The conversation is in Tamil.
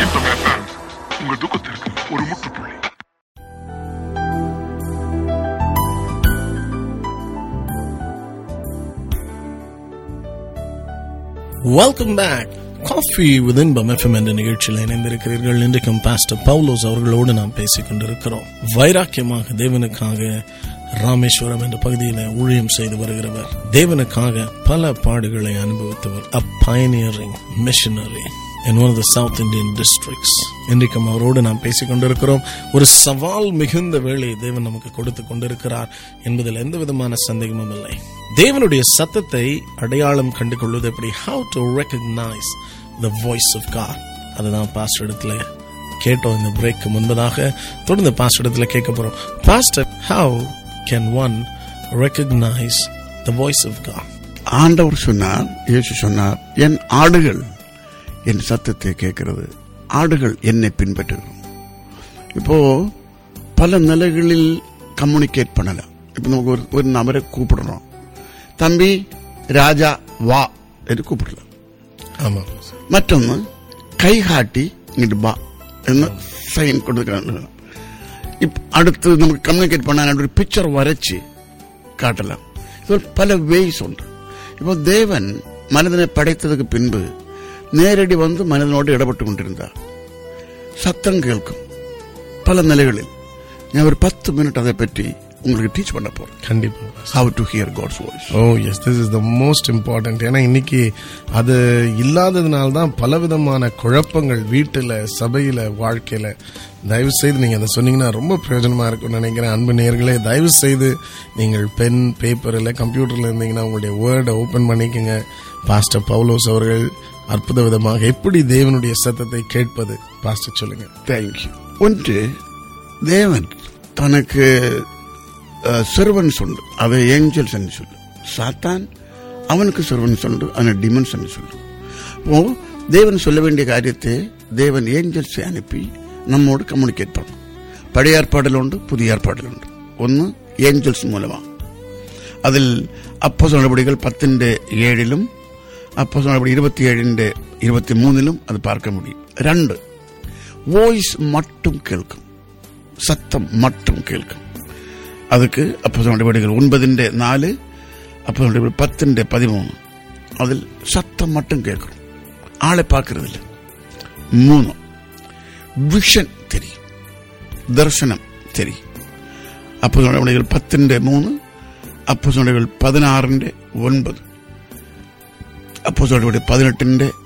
இன்பம் FM உங்கள் துக்கத்திற்கு ஒரு முற்றுப்புள்ளி welcome back coffee with Inbam FM என்ற நிகழ்ச்சியில் இணைந்திருக்கிறீர்கள் இன்றைக்கும் பாஸ்டர் பவுலோஸ் அவர்களோடு நாம் பேசிக் கொண்டிருக்கிறோம் வைராக்கியமாக தேவனுக்காக ராமேஸ்வரம் என்ற பகுதியில் ஊழியம் செய்து வருகிறவர் தேவனுக்காக பல பாடுகளை அனுபவித்தவர் a pioneering missionary in one of the South Indian districts. இன்றைக்கும் அவரோடு நாம் பேசிக் கொண்டிருக்கிறோம் ஒரு சவால் மிகுந்த வேலையை தேவன் நமக்கு கொடுத்து கொண்டிருக்கிறார் என்பதில் எந்த விதமான சந்தேகமும் இல்லை தேவனுடைய சத்தத்தை அடையாளம் கண்டு கொள்வது எப்படி how to recognize the voice of God அதுதான் பாஸ்டர் இடத்துல கேட்டோம் இந்த பிரேக்கு முன்பதாக தொடர்ந்து பாஸ்டர் இடத்துல கேட்க போறோம் pastor how can one recognize the voice of God ஆண்டவர் சொன்னார் இயேசு சொன்னார் என் ஆடுகள் என் சத்தத்தை கேட்கிறது ஆடுகள் என்னை பின்பற்றுகிறோம் இப்போ பல நிலைகளில் கம்யூனிகேட் பண்ணலாம் இப்போ நமக்கு ஒரு ஒரு நபரை கூப்பிடுறோம் தம்பி ராஜா வா என்று கூப்பிடலாம் ஆமா மற்றொன்று கை காட்டி இங்கிட்டு பா என்ன சைன் கொடுக்க இப் அடுத்து நமக்கு கம்யூனிகேட் பண்ண ஒரு பிக்சர் வரைச்சு காட்டலாம் இது பல வேஸ் உண்டு இப்போ தேவன் மனிதனை படைத்ததுக்கு பின்பு நேரடி வந்து மனிதனோடு இடப்பட்டு கொண்டிருந்தார் சத்தம் கேட்கும் பல நிலைகளில் நான் ஒரு பத்து மினிட் அதை பற்றி உங்களுக்கு டீச் பண்ண போறேன் கண்டிப்பா how to hear God's voice oh yes this is the most important ஏன்னா இன்னைக்கு அது இல்லாததுனால தான் பலவிதமான குழப்பங்கள் வீட்டில் சபையில் வாழ்க்கையில் தயவு செய்து நீங்கள் அதை சொன்னீங்கன்னா ரொம்ப பிரயோஜனமாக இருக்கும்னு நினைக்கிறேன் அன்பு நேயர்களே தயவு செய்து நீங்கள் பென் பேப்பர் இல்லை கம்ப்யூட்டரில் இருந்தீங்கன்னா உங்களுடைய வேர்டை ஓப்பன் பண்ணிக்கோங்க பாஸ்டர் பவுலோஸ் அவர்கள் அற்புத விதமாக எப்படி தேவனுடைய சத்தத்தை கேட்பது பாஸ்டர் சொல்லுங்க தேங்க்யூ ஒன்று தேவன் தனக்கு செர்வன்ஸ் உண்டு அதை ஏஞ்சல்ஸ் என்று சொல்லு சாத்தான் அவனுக்கு செர்வன்ஸ் உண்டு அவனை டிமன்ஸ் என்று சொல்லு இப்போ தேவன் சொல்ல வேண்டிய காரியத்தை தேவன் ஏஞ்சல்ஸை அனுப்பி நம்மோடு கம்யூனிகேட் பண்ணும் பழைய ஏற்பாடில் உண்டு புதிய ஏற்பாடில் உண்டு ஒன்று ஏஞ்சல்ஸ் மூலமா அதில் அப்போ நடவடிக்கைகள் பத்திൻ്റെ ஏழிலும் அப்போ நடவடிக்கை இருபத்தி ஏழிൻ്റെ இருபத்தி மூணிலும் அது பார்க்க முடியும் ரெண்டு வாய்ஸ் மட்டும் கேட்கும் சத்தம் மட்டும் கேட்கும் அதுக்கு அப்போ நடவடிக்கைகள் ஒன்பதிൻ്റെ നാല് அப்போ நடவடிக்கை பத்திൻ്റെ பதிமூணு அதில் சத்தம் மட்டும் கேட்கும் ஆளை பார்க்கறதில்ல மூணு விஷன் தெரியும் தர்சனம் தெரியும் அப்போ நடவடிக்கைகள் பத்திൻ്റെ മൂന്ന് அப்போ നടപടികൾ പതിനാറിൻ്റെ ഒൻപത് அப்போ നടപടി പതിനെട്ടിൻ്റെ